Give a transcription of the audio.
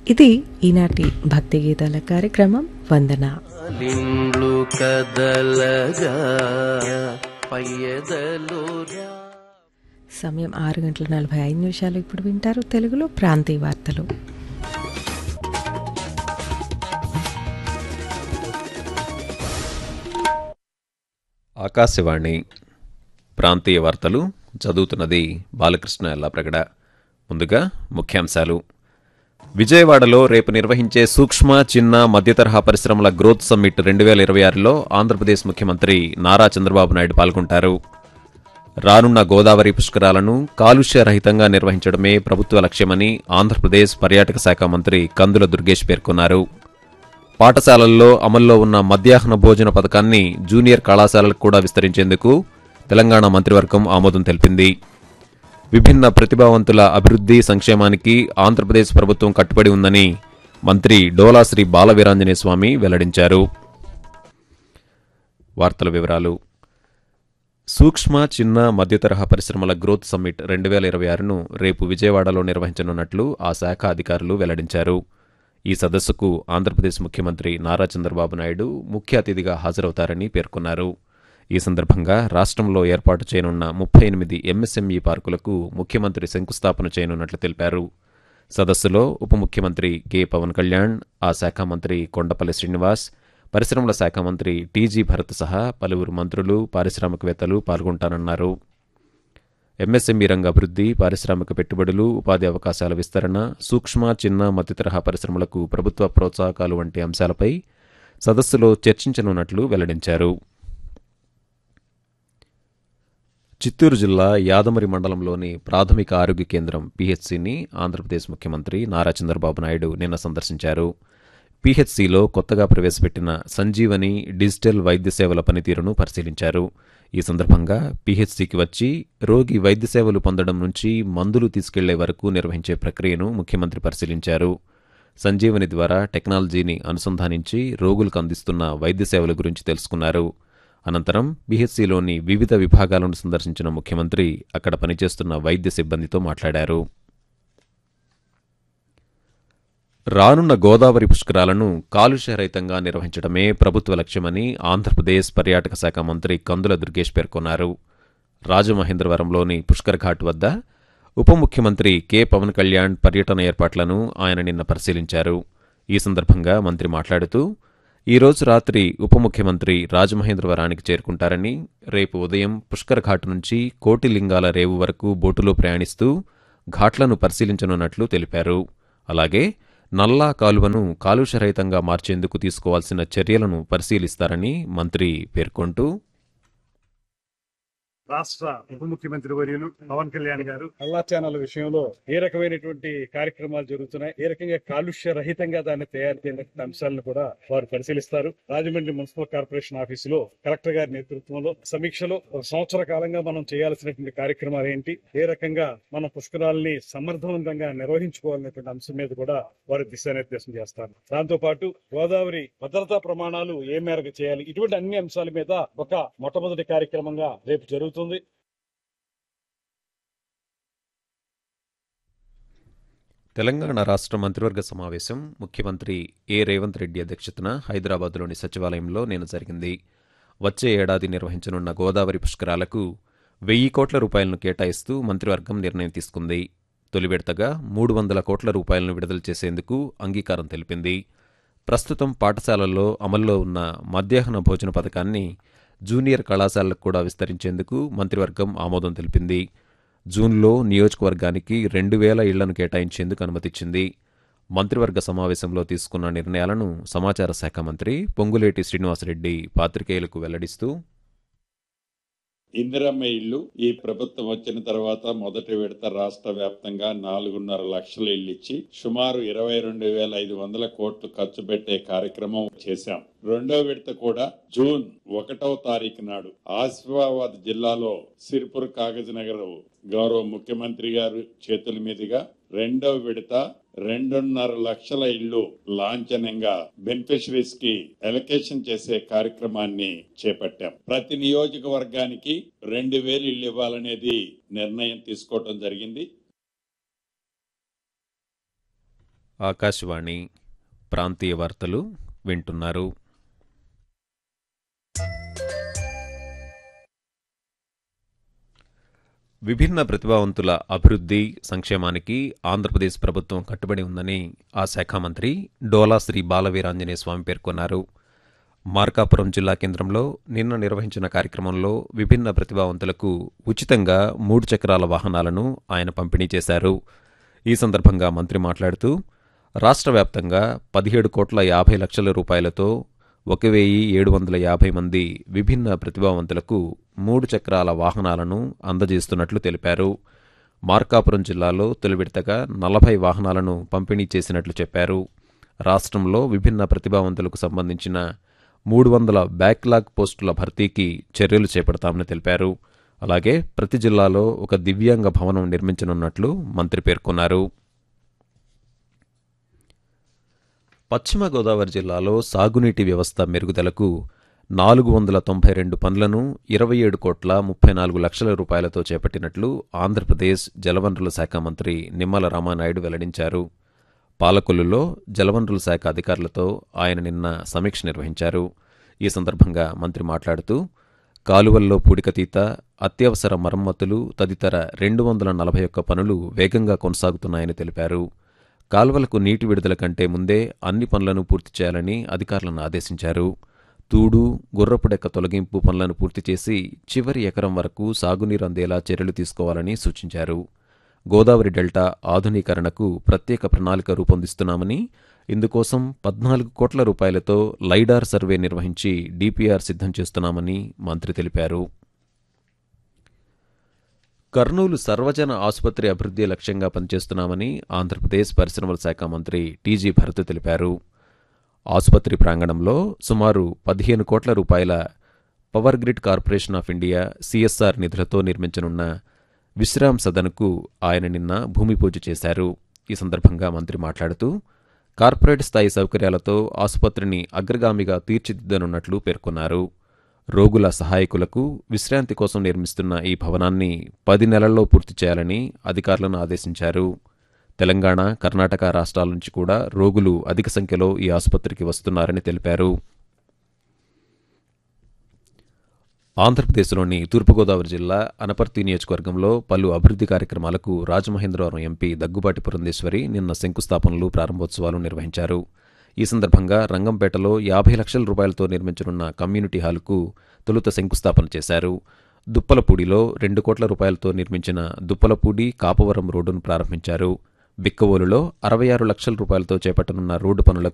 ఇది ఈనాటి భక్తి గీతాల కార్యక్రమం వందన లిండ్లు కదలగా పయ్యదలురా సమయం ఆరు గంటల నలభై ఐదు నిమిషాలు ఇప్పుడు వింటారు తెలుగులో ప్రాంతీయ వార్తలు ఆకాశవాణి ప్రాంతీయ వార్తలు చదువుతున్నది బాలకృష్ణ ఎల్లాప్రగడ ముందుగా ముఖ్యాంశాలు విజయవాడలో రేపు నిర్వహించే సూక్ష్మ చిన్న మధ్యతరహా పరిశ్రమల గ్రోత్ సమ్మిట్ రెండు వేల ఇరవై ఆరులో ఆంధ్రప్రదేశ్ ముఖ్యమంత్రి నారా చంద్రబాబు నాయుడు పాల్గొంటారు రానున్న గోదావరి పుష్కరాలను కాలుష్య రహితంగా నిర్వహించడమే ప్రభుత్వ లక్ష్యమని ఆంధ్రప్రదేశ్ పర్యాటక శాఖ మంత్రి కందుల దుర్గేష్ పేర్కొన్నారు పాఠశాలల్లో అమల్లో ఉన్న మధ్యాహ్న భోజన పథకాన్ని జూనియర్ కళాశాలలకు కూడా విస్తరించేందుకు తెలంగాణ మంత్రివర్గం ఆమోదం తెలిపింది విభిన్న ప్రతిభావంతుల అభివృద్ధి సంక్షేమానికి ఆంధ్రప్రదేశ్ ప్రభుత్వం కట్టుబడి ఉందని మంత్రి డోలాశ్రీ బాలవీరాంజనేయ స్వామి వెల్లడించారు వార్తల వివరాలు సూక్ష్మ చిన్న మధ్యతరహా పరిశ్రమల గ్రోత్ సమ్మిట్ రెండు వేల ఇరవై ఆరును రేపు విజయవాడలో నిర్వహించనున్నట్లు ఆ శాఖ అధికారులు వెల్లడించారు ఈ సదస్సుకు ఆంధ్రప్రదేశ్ ముఖ్యమంత్రి నారా చంద్రబాబు నాయుడు ముఖ్య అతిథిగా హాజరవుతారని పేర్కొన్నారు ఈ సందర్భంగా రాష్ట్రంలో ఏర్పాటు చేయనున్న ముప్పై ఎనిమిది ఎంఎస్ఎంఈ పార్కులకు ముఖ్యమంత్రి శంకుస్థాపన చేయనున్నట్లు తెలిపారు సదస్సులో ఉప ముఖ్యమంత్రి కె పవన్ కళ్యాణ్ ఆ శాఖ మంత్రి కొండపల్లి శ్రీనివాస్ పరిశ్రమల శాఖ మంత్రి టీజీ భరత్ సహా పలువురు మంత్రులు పారిశ్రామికవేత్తలు పాల్గొంటానన్నారు ఎంఎస్ఎంఈ రంగ అభివృద్ధి పారిశ్రామిక పెట్టుబడులు ఉపాధి అవకాశాల విస్తరణ సూక్ష్మ చిన్న మధ్యతరహా పరిశ్రమలకు ప్రభుత్వ ప్రోత్సాహకాలు వంటి అంశాలపై సదస్సులో చర్చించనున్నట్లు వెల్లడించారు చిత్తూరు జిల్లా యాదమరి మండలంలోని ప్రాథమిక ఆరోగ్య కేంద్రం పీహెచ్సిని ఆంధ్రప్రదేశ్ ముఖ్యమంత్రి నారా చంద్రబాబు నాయుడు నిన్న సందర్శించారు పీహెచ్సిలో కొత్తగా ప్రవేశపెట్టిన సంజీవని డిజిటల్ వైద్య సేవల పనితీరును పరిశీలించారు ఈ సందర్భంగా పీహెచ్సికి వచ్చి రోగి వైద్య సేవలు పొందడం నుంచి మందులు తీసుకెళ్లే వరకు నిర్వహించే ప్రక్రియను ముఖ్యమంత్రి పరిశీలించారు సంజీవని ద్వారా టెక్నాలజీని అనుసంధానించి రోగులకు అందిస్తున్న వైద్య సేవల గురించి తెలుసుకున్నారు అనంతరం బీహెచ్సిలోని వివిధ విభాగాలను సందర్శించిన ముఖ్యమంత్రి అక్కడ పనిచేస్తున్న వైద్య సిబ్బందితో మాట్లాడారు రానున్న గోదావరి పుష్కరాలను కాలుష్యరహితంగా నిర్వహించడమే ప్రభుత్వ లక్ష్యమని ఆంధ్రప్రదేశ్ పర్యాటక శాఖ మంత్రి కందుల దుర్గేష్ పేర్కొన్నారు రాజమహేంద్రవరంలోని పుష్కర్ ఘాట్ వద్ద ఉప ముఖ్యమంత్రి కె పవన్ కళ్యాణ్ పర్యటన ఏర్పాట్లను ఆయన నిన్న పరిశీలించారు ఈ సందర్భంగా మంత్రి మాట్లాడుతూ ఈ రోజు రాత్రి ఉప ముఖ్యమంత్రి రాజమహేంద్రవరానికి చేరుకుంటారని రేపు ఉదయం పుష్కర్ ఘాట్ నుంచి కోటిలింగాల రేవు వరకు బోటులో ప్రయాణిస్తూ ఘాట్లను పరిశీలించనున్నట్లు తెలిపారు అలాగే నల్లా కాలువను కాలుష్యరహితంగా మార్చేందుకు తీసుకోవాల్సిన చర్యలను పరిశీలిస్తారని మంత్రి పేర్కొంటూ రాష్ట్ర ఉప ముఖ్యమంత్రి వర్యులు పవన్ కళ్యాణ్ గారు నల్లా ఛానల్ విషయంలో ఏ రకమైనటువంటి కార్యక్రమాలు జరుగుతున్నాయి ఏ రకంగా కాలుష్య రహితంగా దాన్ని తయారు చేయడానికి అంశాలను కూడా వారు పరిశీలిస్తారు రాజమండ్రి మున్సిపల్ కార్పొరేషన్ ఆఫీసులో కలెక్టర్ గారి నేతృత్వంలో సమీక్షలో ఒక సంవత్సర కాలంగా మనం చేయాల్సినటువంటి కార్యక్రమాలు ఏంటి ఏ రకంగా మన పుష్కరాలని సమర్థవంతంగా నిర్వహించుకోవాలనేటువంటి అంశం మీద కూడా వారు దిశానిర్దేశం చేస్తారు దాంతో పాటు గోదావరి భద్రతా ప్రమాణాలు ఏ మేరకు చేయాలి ఇటువంటి అన్ని అంశాల మీద ఒక మొట్టమొదటి కార్యక్రమంగా రేపు జరుగుతుంది తెలంగాణ రాష్ట్ర మంత్రివర్గ సమావేశం ముఖ్యమంత్రి ఏ రేవంత్ రెడ్డి అధ్యక్షతన హైదరాబాద్లోని సచివాలయంలో నిన్న జరిగింది వచ్చే ఏడాది నిర్వహించనున్న గోదావరి పుష్కరాలకు వెయ్యి కోట్ల రూపాయలను కేటాయిస్తూ మంత్రివర్గం నిర్ణయం తీసుకుంది తొలి విడతగా మూడు వందల కోట్ల రూపాయలను విడుదల చేసేందుకు అంగీకారం తెలిపింది ప్రస్తుతం పాఠశాలల్లో అమల్లో ఉన్న మధ్యాహ్న భోజన పథకాన్ని జూనియర్ కళాశాలకు కూడా విస్తరించేందుకు మంత్రివర్గం ఆమోదం తెలిపింది జూన్లో నియోజకవర్గానికి రెండు వేల ఇళ్లను కేటాయించేందుకు అనుమతిచ్చింది మంత్రివర్గ సమావేశంలో తీసుకున్న నిర్ణయాలను సమాచార శాఖ మంత్రి పొంగులేటి శ్రీనివాసరెడ్డి పాత్రికేయులకు వెల్లడిస్తూ ఇందిరమ్మ ఇల్లు ఈ ప్రభుత్వం వచ్చిన తర్వాత మొదటి విడత రాష్ట్ర వ్యాప్తంగా నాలుగున్నర లక్షల ఇల్లు ఇచ్చి సుమారు ఇరవై రెండు వేల ఐదు వందల కోట్లు ఖర్చు పెట్టే కార్యక్రమం చేశాం రెండో విడత కూడా జూన్ ఒకటవ తారీఖు నాడు ఆసిఫాబాద్ జిల్లాలో సిర్పూర్ కాగజ్ నగర్ గౌరవ ముఖ్యమంత్రి గారు చేతుల మీదుగా రెండో విడత రెండున్నర లక్షల ఇళ్లు లాంఛనంగా బెనిఫిషరీస్ కి ఎలకేషన్ చేసే కార్యక్రమాన్ని చేపట్టాం ప్రతి నియోజకవర్గానికి రెండు వేలు ఇళ్లు ఇవ్వాలనేది నిర్ణయం తీసుకోవటం జరిగింది ఆకాశవాణి ప్రాంతీయ వార్తలు వింటున్నారు విభిన్న ప్రతిభావంతుల అభివృద్ధి సంక్షేమానికి ఆంధ్రప్రదేశ్ ప్రభుత్వం కట్టుబడి ఉందని ఆ శాఖ మంత్రి డోలా శ్రీ బాలవీరాంజనేయ స్వామి పేర్కొన్నారు మార్కాపురం జిల్లా కేంద్రంలో నిన్న నిర్వహించిన కార్యక్రమంలో విభిన్న ప్రతిభావంతులకు ఉచితంగా మూడు చక్రాల వాహనాలను ఆయన పంపిణీ చేశారు ఈ సందర్భంగా మంత్రి మాట్లాడుతూ రాష్ట్ర వ్యాప్తంగా పదిహేడు కోట్ల యాభై లక్షల రూపాయలతో ఒక వెయ్యి ఏడు వందల యాభై మంది విభిన్న ప్రతిభావంతులకు మూడు చక్రాల వాహనాలను అందజేస్తున్నట్లు తెలిపారు మార్కాపురం జిల్లాలో తొలి విడతగా నలభై వాహనాలను పంపిణీ చేసినట్లు చెప్పారు రాష్ట్రంలో విభిన్న ప్రతిభావంతులకు సంబంధించిన మూడు వందల బ్యాక్లాగ్ పోస్టుల భర్తీకి చర్యలు చేపడతామని తెలిపారు అలాగే ప్రతి జిల్లాలో ఒక దివ్యాంగ భవనం నిర్మించనున్నట్లు మంత్రి పేర్కొన్నారు పశ్చిమ గోదావరి జిల్లాలో సాగునీటి వ్యవస్థ మెరుగుదలకు నాలుగు వందల తొంభై రెండు పనులను ఇరవై ఏడు కోట్ల ముప్పై నాలుగు లక్షల రూపాయలతో చేపట్టినట్లు ఆంధ్రప్రదేశ్ జలవనరుల శాఖ మంత్రి నిమ్మల రామానాయుడు వెల్లడించారు పాలకొల్లులో జలవనరుల శాఖ అధికారులతో ఆయన నిన్న సమీక్ష నిర్వహించారు ఈ సందర్భంగా మంత్రి మాట్లాడుతూ కాలువల్లో పూడికతీత అత్యవసర మరమ్మతులు తదితర రెండు వందల నలభై ఒక్క పనులు వేగంగా కొనసాగుతున్నాయని తెలిపారు కాలువలకు నీటి విడుదల కంటే ముందే అన్ని పనులను పూర్తి చేయాలని అధికారులను ఆదేశించారు తూడు గుర్రపుడెక్క తొలగింపు పనులను పూర్తి చేసి చివరి ఎకరం వరకు సాగునీరు అందేలా చర్యలు తీసుకోవాలని సూచించారు గోదావరి డెల్టా ఆధునీకరణకు ప్రత్యేక ప్రణాళిక రూపొందిస్తున్నామని ఇందుకోసం పద్నాలుగు కోట్ల రూపాయలతో లైడార్ సర్వే నిర్వహించి డిపిఆర్ సిద్ధం చేస్తున్నామని మంత్రి తెలిపారు కర్నూలు సర్వజన ఆసుపత్రి అభివృద్ధి లక్ష్యంగా పనిచేస్తున్నామని ఆంధ్రప్రదేశ్ పరిశ్రమల శాఖ మంత్రి టీజీ భరత్ తెలిపారు ఆసుపత్రి ప్రాంగణంలో సుమారు పదిహేను కోట్ల రూపాయల power grid corporation of India CSR నిధులతో నిర్మించనున్న విశ్రామ్ సదన్కు ఆయన నిన్న భూమి పూజ చేశారు ఈ సందర్భంగా మంత్రి మాట్లాడుతూ కార్పొరేట్ స్థాయి సౌకర్యాలతో ఆసుపత్రిని అగ్రగామిగా తీర్చిదిద్దనున్నట్లు పేర్కొన్నారు రోగుల సహాయకులకు విశ్రాంతి కోసం నిర్మిస్తున్న ఈ భవనాన్ని పది నెలల్లో పూర్తి చేయాలని అధికారులను ఆదేశించారు తెలంగాణ కర్ణాటక రాష్ట్రాల నుంచి కూడా రోగులు అధిక సంఖ్యలో ఈ ఆసుపత్రికి వస్తున్నారని తెలిపారు ఆంధ్రప్రదేశ్లోని తూర్పుగోదావరి జిల్లా అనపర్తి నియోజకవర్గంలో పలు అభివృద్ధి కార్యక్రమాలకు రాజమహేంద్రవరం ఎంపీ దగ్గుబాటి పురంధేశ్వరి నిన్న శంకుస్థాపనలు ప్రారంభోత్సవాలు నిర్వహించారు ఈ సందర్భంగా రంగంపేటలో యాభై లక్షల రూపాయలతో నిర్మించనున్న కమ్యూనిటీ హాల్కు తొలుత శంకుస్థాపన చేశారు దుప్పలపూడిలో రెండు కోట్ల రూపాయలతో నిర్మించిన దుప్పలపూడి కాపవరం రోడ్డును ప్రారంభించారు బిక్కవోలులో అరవై ఆరు లక్షల రూపాయలతో చేపట్టనున్న రోడ్డు పనులకు